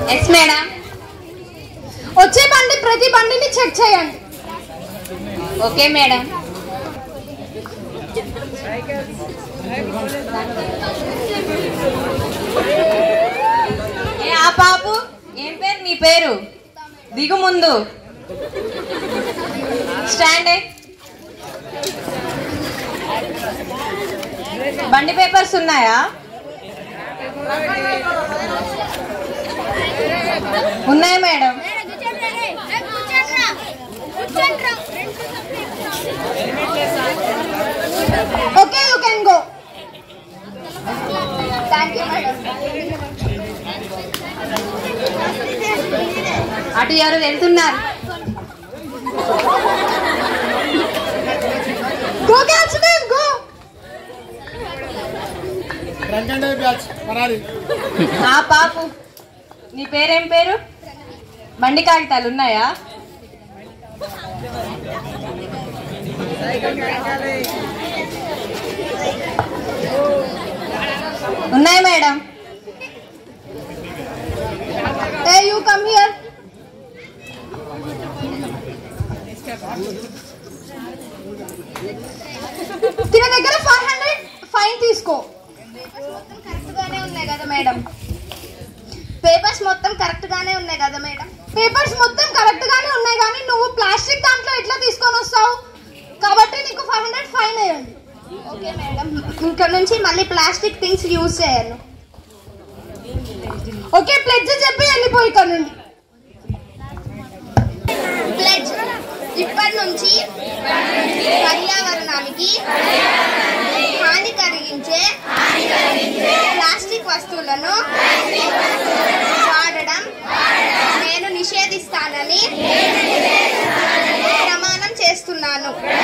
yes madam వచ్చే బండి ప్రతి బండిని చెక్ చేయండి ఓకే మేడం ఏ ఆ పాపు ఏం పేరు నీ పేరు దిగు ముందు స్టాండ్ బండి పేపర్స్ ఉన్నాయా ఉన్నాయి madam okay you can go thank you madam అటు ఎవరు వెళ్తున్నారు గో క్యాచ్ దెమ్ గో రంగండే బ్యాచ్ మనాలి ఆ పాపు నీ పేరేం పేరు బండి కాగితాలు ఉన్నాయా ఉన్నాయి madam hey you come here తిన దగ్గర ఫైవ్ హండ్రెడ్ ఫైన్ తీసుకో కరెక్ట్ గానే ఉన్నాయి కదా మేడం పేపర్స్ మొత్తం కరెక్ట్ గానే ఉన్నాయి కదా మేడం పేపర్స్ మొత్తం కరెక్ట్ గానే ఉన్నాయి కానీ నువ్వు ప్లాస్టిక్ దాంట్లో ఎట్లా తీసుకొని వస్తావు కాబట్టి నీకు ఫైవ్ హండ్రెడ్ ఫైన్ వేయండి ఓకే మేడం ఇక్కడ నుంచి మళ్ళీ ప్లాస్టిక్ థింగ్స్ యూజ్ చేయను ఓకే ప్లెడ్జ్ చెప్పి వెళ్ళిపోయి ఇక్కడ నుండి ప్లెడ్జ్ ఇప్పటి నుంచి పర్యావరణానికి హాని కలిగించే ప్లాస్టిక్ వస్తువులను వాడడం నేను నిషేధిస్తానని ప్రమాణం చేస్తున్నాను